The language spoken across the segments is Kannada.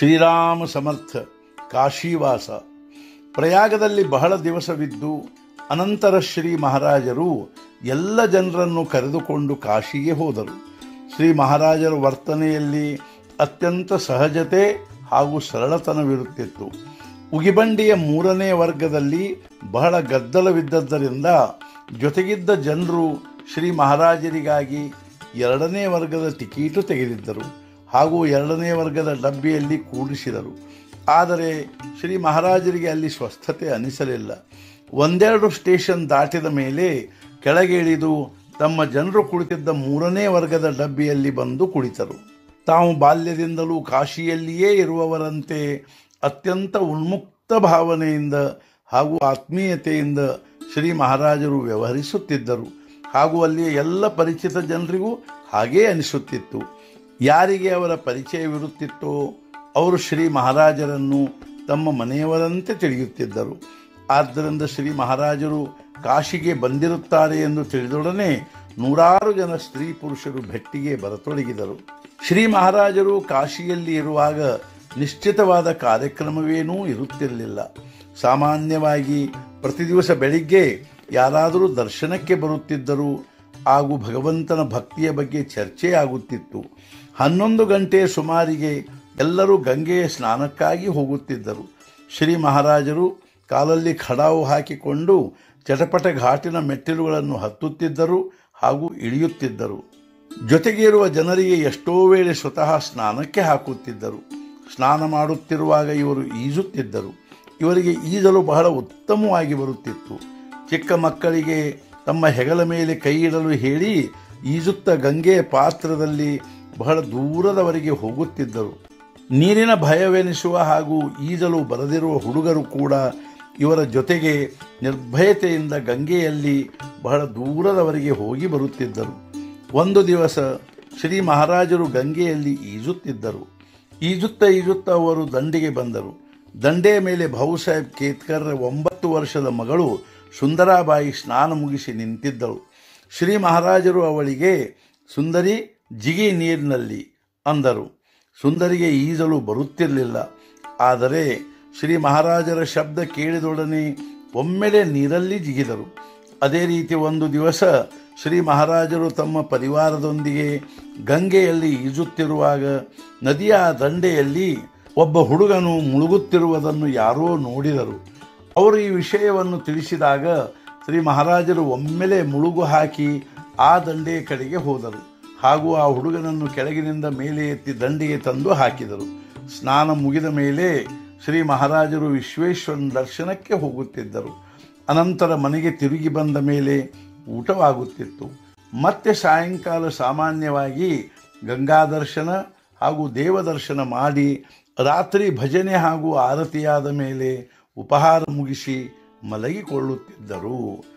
ಶ್ರೀರಾಮ ಸಮರ್ಥ ಕಾಶಿವಾಸ ಪ್ರಯಾಗದಲ್ಲಿ ಬಹಳ ದಿವಸವಿದ್ದು ಅನಂತರ ಶ್ರೀ ಮಹಾರಾಜರು ಎಲ್ಲ ಜನರನ್ನು ಕರೆದುಕೊಂಡು ಕಾಶಿಗೆ ಹೋದರು ಶ್ರೀ ಮಹಾರಾಜರ ವರ್ತನೆಯಲ್ಲಿ ಅತ್ಯಂತ ಸಹಜತೆ ಹಾಗೂ ಸರಳತನವಿರುತ್ತಿತ್ತು ಉಗಿಬಂಡಿಯ ಮೂರನೇ ವರ್ಗದಲ್ಲಿ ಬಹಳ ಗದ್ದಲವಿದ್ದದ್ದರಿಂದ ಜೊತೆಗಿದ್ದ ಜನರು ಶ್ರೀ ಮಹಾರಾಜರಿಗಾಗಿ ಎರಡನೇ ವರ್ಗದ ಟಿಕೀಟು ತೆಗೆದಿದ್ದರು ಹಾಗೂ ಎರಡನೇ ವರ್ಗದ ಡಬ್ಬಿಯಲ್ಲಿ ಕೂಡಿಸಿದರು ಆದರೆ ಶ್ರೀ ಮಹಾರಾಜರಿಗೆ ಅಲ್ಲಿ ಸ್ವಸ್ಥತೆ ಅನಿಸಲಿಲ್ಲ ಒಂದೆರಡು ಸ್ಟೇಷನ್ ದಾಟಿದ ಮೇಲೆ ಕೆಳಗೆ ಇಳಿದು ತಮ್ಮ ಜನರು ಕುಳಿತಿದ್ದ ಮೂರನೇ ವರ್ಗದ ಡಬ್ಬಿಯಲ್ಲಿ ಬಂದು ಕುಳಿತರು ತಾವು ಬಾಲ್ಯದಿಂದಲೂ ಕಾಶಿಯಲ್ಲಿಯೇ ಇರುವವರಂತೆ ಅತ್ಯಂತ ಉನ್ಮುಕ್ತ ಭಾವನೆಯಿಂದ ಹಾಗೂ ಆತ್ಮೀಯತೆಯಿಂದ ಶ್ರೀ ಮಹಾರಾಜರು ವ್ಯವಹರಿಸುತ್ತಿದ್ದರು ಹಾಗೂ ಅಲ್ಲಿಯ ಎಲ್ಲ ಪರಿಚಿತ ಜನರಿಗೂ ಹಾಗೇ ಅನಿಸುತ್ತಿತ್ತು ಯಾರಿಗೆ ಅವರ ಪರಿಚಯವಿರುತ್ತಿತ್ತೋ ಅವರು ಶ್ರೀ ಮಹಾರಾಜರನ್ನು ತಮ್ಮ ಮನೆಯವರಂತೆ ತಿಳಿಯುತ್ತಿದ್ದರು ಆದ್ದರಿಂದ ಶ್ರೀ ಮಹಾರಾಜರು ಕಾಶಿಗೆ ಬಂದಿರುತ್ತಾರೆ ಎಂದು ತಿಳಿದೊಡನೆ ನೂರಾರು ಜನ ಸ್ತ್ರೀ ಪುರುಷರು ಭೆಟ್ಟಿಗೆ ಬರತೊಡಗಿದರು ಶ್ರೀ ಮಹಾರಾಜರು ಕಾಶಿಯಲ್ಲಿ ಇರುವಾಗ ನಿಶ್ಚಿತವಾದ ಕಾರ್ಯಕ್ರಮವೇನೂ ಇರುತ್ತಿರಲಿಲ್ಲ ಸಾಮಾನ್ಯವಾಗಿ ಪ್ರತಿ ದಿವಸ ಬೆಳಿಗ್ಗೆ ಯಾರಾದರೂ ದರ್ಶನಕ್ಕೆ ಬರುತ್ತಿದ್ದರು ಹಾಗೂ ಭಗವಂತನ ಭಕ್ತಿಯ ಬಗ್ಗೆ ಚರ್ಚೆ ಆಗುತ್ತಿತ್ತು ಹನ್ನೊಂದು ಗಂಟೆ ಸುಮಾರಿಗೆ ಎಲ್ಲರೂ ಗಂಗೆಯ ಸ್ನಾನಕ್ಕಾಗಿ ಹೋಗುತ್ತಿದ್ದರು ಶ್ರೀ ಮಹಾರಾಜರು ಕಾಲಲ್ಲಿ ಖಡಾವು ಹಾಕಿಕೊಂಡು ಚಟಪಟ ಘಾಟಿನ ಮೆಟ್ಟಿಲುಗಳನ್ನು ಹತ್ತುತ್ತಿದ್ದರು ಹಾಗೂ ಇಳಿಯುತ್ತಿದ್ದರು ಜೊತೆಗೆ ಇರುವ ಜನರಿಗೆ ಎಷ್ಟೋ ವೇಳೆ ಸ್ವತಃ ಸ್ನಾನಕ್ಕೆ ಹಾಕುತ್ತಿದ್ದರು ಸ್ನಾನ ಮಾಡುತ್ತಿರುವಾಗ ಇವರು ಈಜುತ್ತಿದ್ದರು ಇವರಿಗೆ ಈಜಲು ಬಹಳ ಉತ್ತಮವಾಗಿ ಬರುತ್ತಿತ್ತು ಚಿಕ್ಕ ಮಕ್ಕಳಿಗೆ ತಮ್ಮ ಹೆಗಲ ಮೇಲೆ ಕೈ ಇಡಲು ಹೇಳಿ ಈಜುತ್ತ ಗಂಗೆಯ ಪಾತ್ರದಲ್ಲಿ ಬಹಳ ದೂರದವರೆಗೆ ಹೋಗುತ್ತಿದ್ದರು ನೀರಿನ ಭಯವೆನಿಸುವ ಹಾಗೂ ಈಜಲು ಬರದಿರುವ ಹುಡುಗರು ಕೂಡ ಇವರ ಜೊತೆಗೆ ನಿರ್ಭಯತೆಯಿಂದ ಗಂಗೆಯಲ್ಲಿ ಬಹಳ ದೂರದವರೆಗೆ ಹೋಗಿ ಬರುತ್ತಿದ್ದರು ಒಂದು ದಿವಸ ಶ್ರೀ ಮಹಾರಾಜರು ಗಂಗೆಯಲ್ಲಿ ಈಜುತ್ತಿದ್ದರು ಈಜುತ್ತಾ ಈಜುತ್ತಾ ಅವರು ದಂಡೆಗೆ ಬಂದರು ದಂಡೆಯ ಮೇಲೆ ಭಾವುಸಾಹೇಬ್ ಕೇತ್ಕರ್ ಒಂಬತ್ತು ವರ್ಷದ ಮಗಳು ಸುಂದರಾಬಾಯಿ ಸ್ನಾನ ಮುಗಿಸಿ ನಿಂತಿದ್ದಳು ಶ್ರೀ ಮಹಾರಾಜರು ಅವಳಿಗೆ ಸುಂದರಿ ಜಿಗಿ ನೀರಿನಲ್ಲಿ ಅಂದರು ಸುಂದರಿಗೆ ಈಜಲು ಬರುತ್ತಿರಲಿಲ್ಲ ಆದರೆ ಶ್ರೀ ಮಹಾರಾಜರ ಶಬ್ದ ಕೇಳಿದೊಡನೆ ಒಮ್ಮೆಲೆ ನೀರಲ್ಲಿ ಜಿಗಿದರು ಅದೇ ರೀತಿ ಒಂದು ದಿವಸ ಶ್ರೀ ಮಹಾರಾಜರು ತಮ್ಮ ಪರಿವಾರದೊಂದಿಗೆ ಗಂಗೆಯಲ್ಲಿ ಈಜುತ್ತಿರುವಾಗ ನದಿಯ ದಂಡೆಯಲ್ಲಿ ಒಬ್ಬ ಹುಡುಗನು ಮುಳುಗುತ್ತಿರುವುದನ್ನು ಯಾರೋ ನೋಡಿದರು ಅವರು ಈ ವಿಷಯವನ್ನು ತಿಳಿಸಿದಾಗ ಶ್ರೀ ಮಹಾರಾಜರು ಒಮ್ಮೆಲೆ ಮುಳುಗು ಹಾಕಿ ಆ ದಂಡೆಯ ಕಡೆಗೆ ಹೋದರು ಹಾಗೂ ಆ ಹುಡುಗನನ್ನು ಕೆಳಗಿನಿಂದ ಮೇಲೆ ಎತ್ತಿ ದಂಡೆಗೆ ತಂದು ಹಾಕಿದರು ಸ್ನಾನ ಮುಗಿದ ಮೇಲೆ ಶ್ರೀ ಮಹಾರಾಜರು ವಿಶ್ವೇಶ್ವರನ ದರ್ಶನಕ್ಕೆ ಹೋಗುತ್ತಿದ್ದರು ಅನಂತರ ಮನೆಗೆ ತಿರುಗಿ ಬಂದ ಮೇಲೆ ಊಟವಾಗುತ್ತಿತ್ತು ಮತ್ತೆ ಸಾಯಂಕಾಲ ಸಾಮಾನ್ಯವಾಗಿ ಗಂಗಾ ದರ್ಶನ ಹಾಗೂ ದೇವದರ್ಶನ ಮಾಡಿ ರಾತ್ರಿ ಭಜನೆ ಹಾಗೂ ಆರತಿಯಾದ ಮೇಲೆ ಉಪಹಾರ ಮುಗಿಸಿ ಮಲಗಿಕೊಳ್ಳುತ್ತಿದ್ದರು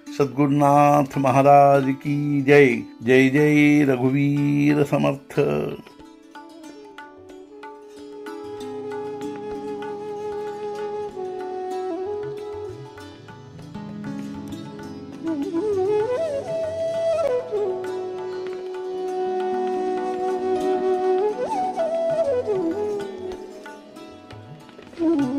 ಸದ್ಗುರುನಾಥ ಮಹಾರಾಜ್ ಕಿ ಜೈ ಜೈ ಜೈ ರಘುವೀರ ಸಮರ್ಥ Mm-hmm.